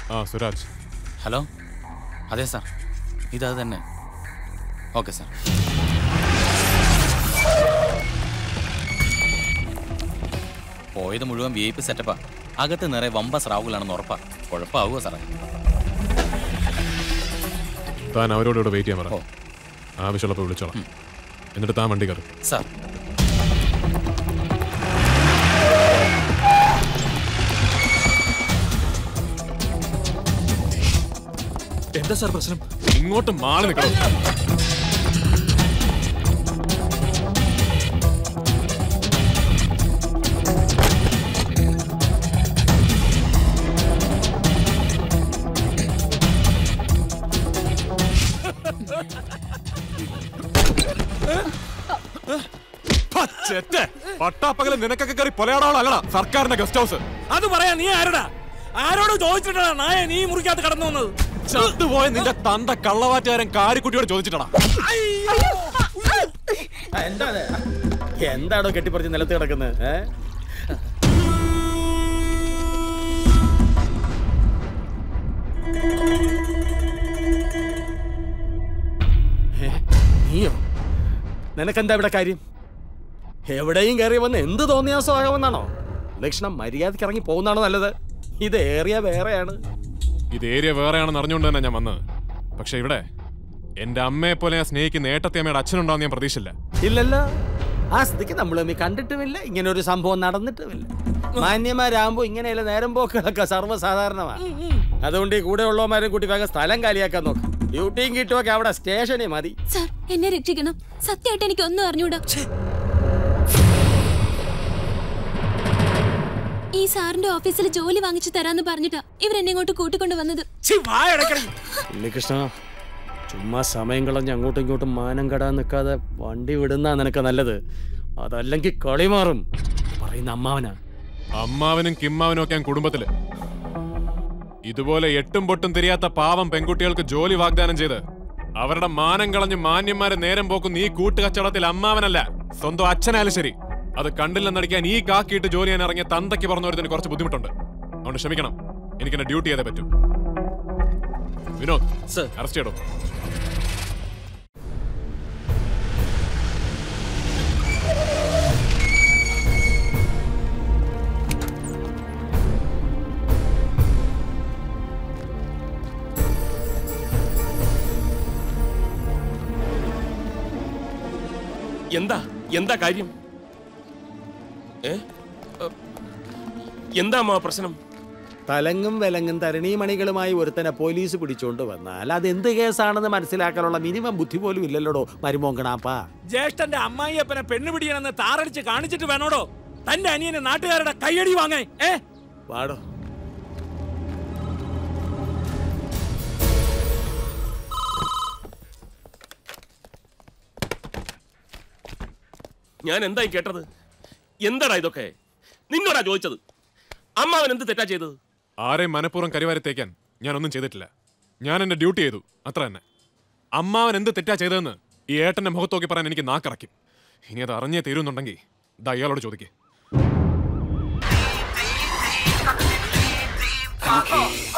ആ സുരാജ് ഹലോ അതെ സാർ ഇതത് തന്നെ ഓക്കെ സാർ പോയത് മുഴുവൻ വി ഐ പി സെറ്റപ്പാ അകത്ത് നിറയെ വമ്പ സ്രാവുകളാണെന്ന് ഉറപ്പാ കുഴപ്പമാവുമോ സാറേ താൻ അവരോട് ഇവിടെ വെയിറ്റ് ചെയ്യാൻ ഓ. പറ ആവശ്യമുള്ളപ്പോൾ വിളിച്ചോളാം എന്നിട്ട് താൻ വണ്ടി കയറി സാർ എന്താ സാർ പ്രശ്നം ഇങ്ങോട്ട് മാറി നിൽക്കണം ചെറ്റ പട്ടാപ്പകല് നിനക്കൊക്കെ കയറി പൊലയാടാളല്ലടാ സർക്കാരിന്റെ ഗസ്റ്റ് ഹൗസ് അത് പറയാ നീ ആരടാ ആരോട് ചോദിച്ചിട്ടാ നായ നീ മുറിക്കകത്ത് കടന്നു വന്നത് ചത്തുപോയ നിന്റെ തന്ത കള്ളവാറ്റുകാരൻ കാരിക്കുട്ടിയോട് ചോദിച്ചിട്ടടാ എന്താണ് എന്താണോ കെട്ടിപ്പറിച്ച് നിലത്ത് കിടക്കുന്നത് ഏ? ഏ, നീയോ നിനക്കെന്താ ഇവിടെ കാര്യം എവിടെയും കയറി വന്ന് എന്ത് തോന്നിയാസമാകാമെന്നാണോ ലക്ഷണം മര്യാദയ്ക്ക് ഇറങ്ങി പോകുന്നതാണോ നല്ലത് ഇത് ഏറിയ വേറെയാണ് ഇത് ഏരിയ വേറെയാണെന്ന് അറിഞ്ഞുകൊണ്ട് തന്നെ ഞാൻ വന്നത് പക്ഷെ ഇവിടെ എന്റെ അമ്മയെ പോലെ ഞാൻ സ്നേഹിക്കുന്ന ഏട്ടത്തെ അമ്മയുടെ അച്ഛനുണ്ടാവും ഞാൻ പ്രതീക്ഷിച്ചില്ല ഇല്ലല്ലോ ആ സ്ഥിതിക്ക് നമ്മൾ തമ്മിൽ കണ്ടിട്ടുമില്ല ഇങ്ങനെ ഒരു സംഭവം നടന്നിട്ടുമില്ല മാന്യന്മാരാകുമ്പോ ഇങ്ങനെയല്ല നേരം പോക്കുകളൊക്കെ സർവ്വസാധാരണമാണ് അതുകൊണ്ട് ഈ കൂടെ ഉള്ളവന്മാരും കൂട്ടി വേഗം സ്ഥലം കാലിയാക്കാൻ നോക്ക് ഡ്യൂട്ടിയും കിട്ടുമൊക്കെ അവിടെ സ്റ്റേഷനേ മതി സാർ എന്നെ രക്ഷിക്കണം സത്യമായിട്ട് എനിക്ക് ഒന്നും അറിഞ്ഞൂടാ ഈ സാറിന്റെ ഓഫീസിൽ ജോലി വാങ്ങിച്ചു തരാന്ന് പറഞ്ഞിട്ടാ ഇവരെന്നെ ഇങ്ങോട്ട് കൂട്ടിക്കൊണ്ട് വന്നത് ഉണ്ണികൃഷ്ണ ചുമ്മാ സമയം കളഞ്ഞ് അങ്ങോട്ടും ഇങ്ങോട്ടും മാനം കടാൻ നിൽക്കാതെ വണ്ടി വിടുന്ന നിനക്ക് നല്ലത് അതല്ലെങ്കിൽ കളി മാറും പറയുന്ന അമ്മാവനാ അമ്മാവനും കിമ്മാവനും ഒക്കെ ഞാൻ കുടുംബത്തില് ഇതുപോലെ എട്ടും പൊട്ടും തിരിയാത്ത പാവം പെൺകുട്ടികൾക്ക് ജോലി വാഗ്ദാനം ചെയ്ത് അവരുടെ മാനം കളഞ്ഞ് മാന്യന്മാരെ നേരം പോക്കുന്ന ഈ കൂട്ടുകച്ചവടത്തിൽ അമ്മാവനല്ല സ്വന്തം അച്ഛനായാലും ശരി അത് കണ്ടില്ലെന്നടിക്കാൻ ഈ കാക്കിയിട്ട് ജോലി ചെയ്യാൻ ഇറങ്ങിയ തന്തയ്ക്ക് പറഞ്ഞവരത്തിന് കുറച്ച് ബുദ്ധിമുട്ടുണ്ട് അതുകൊണ്ട് ക്ഷമിക്കണം എനിക്ക് എന്നെ ഡ്യൂട്ടി ചെയ്തേ പറ്റൂ വിനോദ് സർ അറസ്റ്റ് ചെയ്തോ എന്താ എന്താ കാര്യം ഏ ഏ, എന്താ അമ്മ പ്രശ്നം തലങ്ങും വിലങ്ങും തരണീമണികളുമായി ഒരുത്തനെ പോലീസ് പിടിച്ചുകൊണ്ട് വന്നാൽ അത് എന്ത് കേസാണെന്ന് മനസ്സിലാക്കാനുള്ള മിനിമം ബുദ്ധി പോലും ഇല്ലല്ലോടോ മരുമോങ്കണാപ്പാ ജ്യേഷ്ഠന്റെ അമ്മായിയപ്പനെ പെണ്ണ് പിടിയണമെന്ന് താറടിച്ച് കാണിച്ചിട്ട് വേണോടോ തന്റെ അനിയന് നാട്ടുകാരുടെ കയ്യടി വാങ്ങേ ഏ വാടോ ഞാൻ എന്തായി കേട്ടത് എന്താടാ ഇതൊക്കെ നിന്നോടാ ചോദിച്ചത് അമ്മാവൻ എന്ത് തെറ്റാ ചെയ്തത് ആരെയും മനഃപൂർവ്വം കരിവാരി തേക്കാൻ ഞാനൊന്നും ചെയ്തിട്ടില്ല ഞാൻ എന്റെ ഡ്യൂട്ടി ചെയ്തു അത്ര തന്നെ അമ്മാവൻ എന്ത് തെറ്റാ ചെയ്തതെന്ന് ഈ ഏട്ടന്റെ മുഖത്ത് നോക്കി പറയാൻ എനിക്ക് നാക്കറക്കും ഇനി അത് അറിഞ്ഞേ തീരുന്നുണ്ടെങ്കിൽ ദാ ഇയാളോട് ചോദിക്കേ